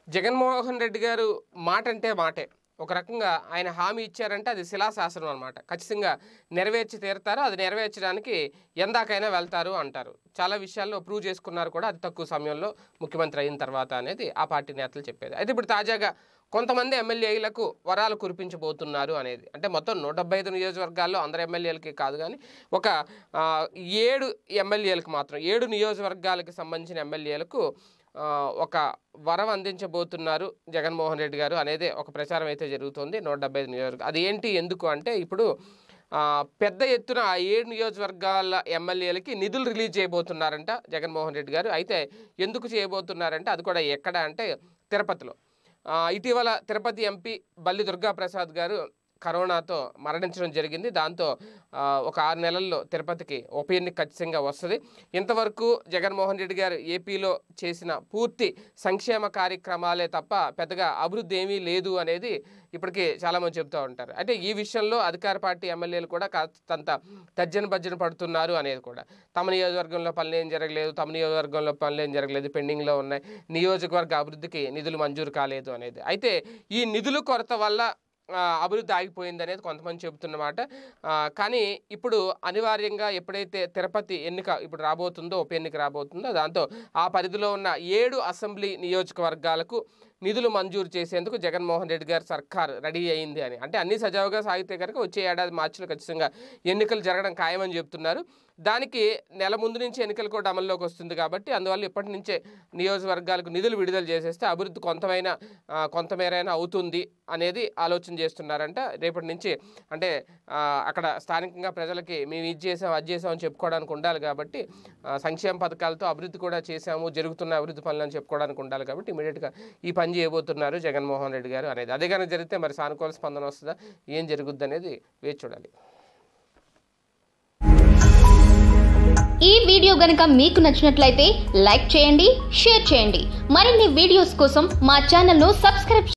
జగన్మోహన్ రెడ్డి గారు మాట అంటే మాటే ఒక రకంగా ఆయన హామీ ఇచ్చారంటే అది శిలాశాసనం అనమాట ఖచ్చితంగా నెరవేర్చి తీరుతారు అది నెరవేర్చడానికి ఎందాకైనా వెళ్తారు అంటారు చాలా విషయాల్లో ప్రూవ్ చేసుకున్నారు కూడా అతి తక్కువ సమయంలో ముఖ్యమంత్రి అయిన తర్వాత అనేది ఆ పార్టీ నేతలు చెప్పేది అయితే ఇప్పుడు తాజాగా కొంతమంది ఎమ్మెల్యేలకు వరాలు కురిపించబోతున్నారు అనేది అంటే మొత్తం నూట డెబ్బై ఐదు నియోజకవర్గాల్లో అందరు ఎమ్మెల్యేలకి కాదు కానీ ఒక ఆ, ఏడు ఎమ్మెల్యేలకు మాత్రం ఏడు నియోజకవర్గాలకు సంబంధించిన ఎమ్మెల్యేలకు ఆ, ఒక వరం అందించబోతున్నారు జగన్మోహన్ రెడ్డి గారు అనేది ఒక ప్రచారం అయితే జరుగుతుంది నూట డెబ్బై ఐదు నియోజకవర్గం అది ఏంటి ఎందుకు అంటే ఇప్పుడు ఆ, పెద్ద ఎత్తున ఆ ఏడు నియోజకవర్గాల ఎమ్మెల్యేలకి నిధులు రిలీజ్ చేయబోతున్నారంట జగన్మోహన్ రెడ్డి గారు అయితే ఎందుకు చేయబోతున్నారంటే అది కూడా ఎక్కడ అంటే తిరుపతిలో ఆ, ఇటీవల తిరుపతి ఎంపీ బల్లి దుర్గాప్రసాద్ గారు కరోనాతో మరణించడం జరిగింది దాంతో ఆ, ఒక ఆరు నెలల్లో తిరుపతికి ఉప ఎన్నిక ఖచ్చితంగా వస్తుంది ఇంతవరకు జగన్మోహన్ రెడ్డి గారు ఏపీలో చేసిన పూర్తి సంక్షేమ కార్యక్రమాలే తప్ప పెద్దగా అభివృద్ధి ఏమీ లేదు అనేది ఇప్పటికీ చాలామంది చెప్తూ ఉంటారు అంటే ఈ విషయంలో అధికార పార్టీ ఎమ్మెల్యేలు కూడా కాస్తంత తర్జన భర్జన పడుతున్నారు అనేది కూడా తమ నియోజకవర్గంలో పనులు ఏం జరగలేదు తమ నియోజకవర్గంలో పనులు ఏం జరగలేదు పెండింగ్లో ఉన్నాయి నియోజకవర్గ అభివృద్ధికి నిధులు మంజూరు కాలేదు అనేది అయితే ఈ నిధుల కొరత వల్ల ఆ, అభివృద్ధి ఆగిపోయింది అనేది కొంతమంది చెబుతున్నమాట ఆ, కానీ ఇప్పుడు అనివార్యంగా ఎప్పుడైతే తిరుపతి ఎన్నిక ఇప్పుడు రాబోతుందో ఉప ఎన్నిక రాబోతుందో దాంతో ఆ పరిధిలో ఉన్న ఏడు అసెంబ్లీ నియోజకవర్గాలకు నిధులు మంజూరు చేసేందుకు జగన్మోహన్ రెడ్డి గారి సర్కార్ రెడీ అయింది అని అంటే అన్ని సజావుగా సాగితే కనుక వచ్చే ఏడాది మార్చిలో ఖచ్చితంగా ఎన్నికలు జరగడం ఖాయమని చెప్తున్నారు దానికి నెల ముందు నుంచి ఎన్నికలు కూడా అమల్లోకి వస్తుంది కాబట్టి అందువల్ల ఇప్పటి నుంచే నియోజకవర్గాలకు నిధులు విడుదల చేసేస్తే అభివృద్ధి కొంతమైనా ఆ, కొంతమేరైనా అవుతుంది అనేది ఆలోచన చేస్తున్నారంట రేపటి నుంచి అంటే ఆ, అక్కడ స్థానికంగా ప్రజలకి మేము ఇది చేసాం అది చేసాం అని చెప్పుకోవడానికి ఉండాలి కాబట్టి ఆ, సంక్షేమ పథకాలతో అభివృద్ధి కూడా చేశాము జరుగుతున్న అభివృద్ధి పనులను చెప్పుకోవడానికి ఉండాలి కాబట్టి ఇమీడియట్గా ఈ పని చేయబోతున్నారు జగన్మోహన్ రెడ్డి గారు అనేది అదే కనుక జరిగితే మరి సానుకూల స్పందన వస్తుందా ఏం జరుగుద్ది అనేది వేచి చూడాలి ఈ వీడియో గనుక మీకు నచ్చినట్లయితే లైక్ చేయండి షేర్ చేయండి మరిన్ని వీడియోస్ కోసం మా ఛానల్ను సబ్స్క్రైబ్